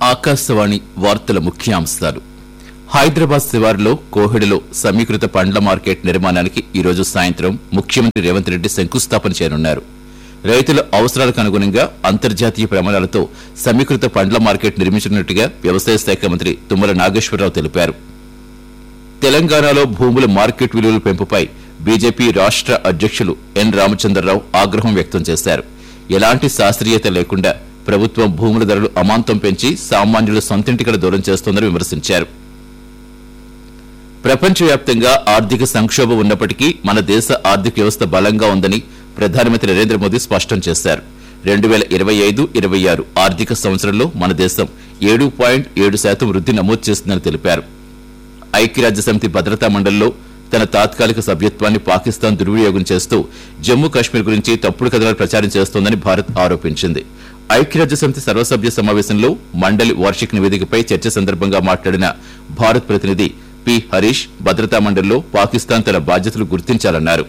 ఆకాశవాణి వార్తల ముఖ్యాంశాలు హైదరాబాద్ శివారులో కోహెడలో సమీకృత పండ్ల మార్కెట్ నిర్మాణానికి ఈ రోజు సాయంత్రం ముఖ్యమంత్రి రేవంత్ రెడ్డి శంకుస్థాపన చేయనున్నారు రైతుల అవసరాలకు అనుగుణంగా అంతర్జాతీయ ప్రమాణాలతో సమీకృత పండ్ల మార్కెట్ నిర్మించనున్నట్టుగా వ్యవసాయ శాఖ మంత్రి తుమ్మల నాగేశ్వరరావు తెలిపారు తెలంగాణలో భూముల మార్కెట్ విలువల పెంపుపై బీజేపీ రాష్ట్ర అధ్యక్షులు ఎన్ రామచంద్రరావు ఆగ్రహం వ్యక్తం చేశారు ఎలాంటి శాస్త్రీయత లేకుండా ప్రభుత్వం భూముల ధరలు అమాంతం పెంచి సామాన్యుల సొంతింటికల దూరం చేస్తోందని విమర్శించారు ప్రపంచవ్యాప్తంగా ఆర్థిక సంక్షోభం ఉన్నప్పటికీ మన దేశ ఆర్థిక వ్యవస్థ బలంగా ఉందని ప్రధానమంత్రి నరేంద్ర మోదీ స్పష్టం చేశారు రెండు వేల ఇరవై ఐదు ఇరవై ఆరు ఆర్థిక సంవత్సరంలో మన దేశం ఏడు పాయింట్ ఏడు శాతం వృద్ధి నమోదు చేస్తుందని తెలిపారు ఐక్యరాజ్య సమితి భద్రతా మండలిలో తన తాత్కాలిక సభ్యత్వాన్ని పాకిస్తాన్ దుర్వినియోగం చేస్తూ జమ్మూ కాశ్మీర్ గురించి తప్పుడు కథనాలు ప్రచారం చేస్తోందని భారత్ ఆరోపించింది ఐక్యరాజ్య సమితి సర్వసభ్య సమావేశంలో మండలి వార్షిక నివేదికపై చర్చ సందర్భంగా మాట్లాడిన భారత్ ప్రతినిధి పి హరీష్ భద్రతా మండలిలో పాకిస్తాన్ తన బాధ్యతలు గుర్తించాలన్నారు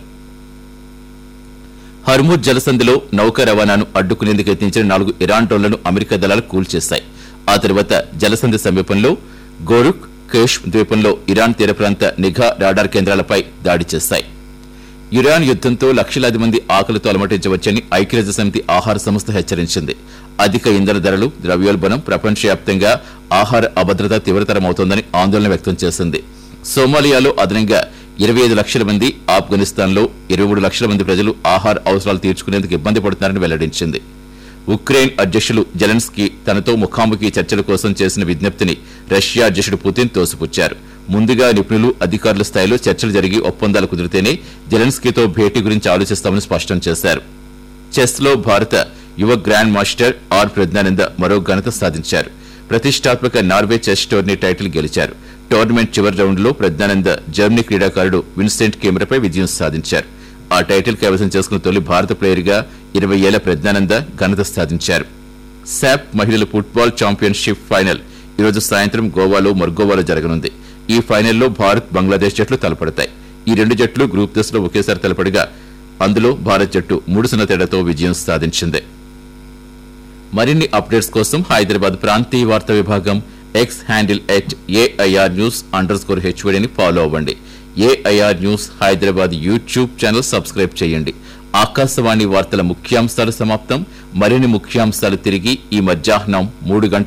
హర్మూజ్ జలసంధిలో నౌకా రవాణాను అడ్డుకునేందుకు యత్నించిన నాలుగు ఇరాన్ డ్రోన్లను అమెరికా దళాలు కూల్చేశాయి ఆ తర్వాత జలసంధి సమీపంలో గోరుక్ కేష్ ద్వీపంలో ఇరాన్ తీర ప్రాంత నిఘా రాడార్ కేంద్రాలపై దాడి చేశాయి ఇరాన్ యుద్దంతో లక్షలాది మంది ఆకలితో అలమటించవచ్చని ఐక్యరాజ్య సమితి ఆహార సంస్థ హెచ్చరించింది అధిక ఇంధన ధరలు ద్రవ్యోల్బణం ప్రపంచవ్యాప్తంగా ఆహార అభద్రత తీవ్రతరమవుతోందని ఆందోళన వ్యక్తం చేసింది సోమాలియాలో అదనంగా ఇరవై ఐదు లక్షల మంది ఆఫ్ఘనిస్తాన్లో ఇరవై మూడు లక్షల మంది ప్రజలు ఆహార అవసరాలు తీర్చుకునేందుకు ఇబ్బంది పడుతున్నారని వెల్లడించింది ఉక్రెయిన్ అధ్యక్షులు జెలెన్స్కీ తనతో ముఖాముఖి చర్చల కోసం చేసిన విజ్ఞప్తిని రష్యా అధ్యక్షుడు పుతిన్ తోసిపుచ్చారు ముందుగా నిపుణులు అధికారుల స్థాయిలో చర్చలు జరిగి ఒప్పందాలు కుదిరితేనే జెలెన్స్కీతో భేటీ గురించి ఆలోచిస్తామని స్పష్టం చేశారు చెస్లో భారత యువ గ్రాండ్ మాస్టర్ ఆర్ ప్రజ్ఞానంద మరో ఘనత సాధించారు ప్రతిష్టాత్మక నార్వే చెస్ టోర్నీ టైటిల్ గెలిచారు టోర్నమెంట్ చివరి రౌండ్లో ప్రజ్ఞానంద జర్మనీ క్రీడాకారుడు విన్సెంట్ కెమెరాపై విజయం సాధించారు ఆ టైటిల్ కైవసం చేసుకున్న తొలి భారత ప్లేయర్గా ఇరవై ఏళ్ల ప్రజ్ఞానంద ఘనత సాధించారు శాప్ మహిళల ఫుట్బాల్ ఛాంపియన్షిప్ ఫైనల్ ఈరోజు సాయంత్రం గోవాలో మర్గోవాలో జరగనుంది ఈ ఫైనల్లో భారత్ బంగ్లాదేశ్ జట్లు తలపడతాయి ఈ రెండు జట్లు గ్రూప్ దశలో ఒకేసారి తలపడిగా అందులో భారత్ జట్టు మూడు సున్నా తేడాతో విజయం సాధించింది మరిన్ని అప్డేట్స్ కోసం హైదరాబాద్ ప్రాంతీయ వార్తా విభాగం X handle at AIR news underscore హెచ్వడిని ఫాలో అవ్వండి AIR news Hyderabad YouTube channel subscribe చేయండి ఆకాశవాణి వార్తల ముఖ్యాంశాలు సమాప్తం మరిన్ని ముఖ్యాంశాలు తిరిగి ఈ మధ్యాహ్నం మూడు గంటల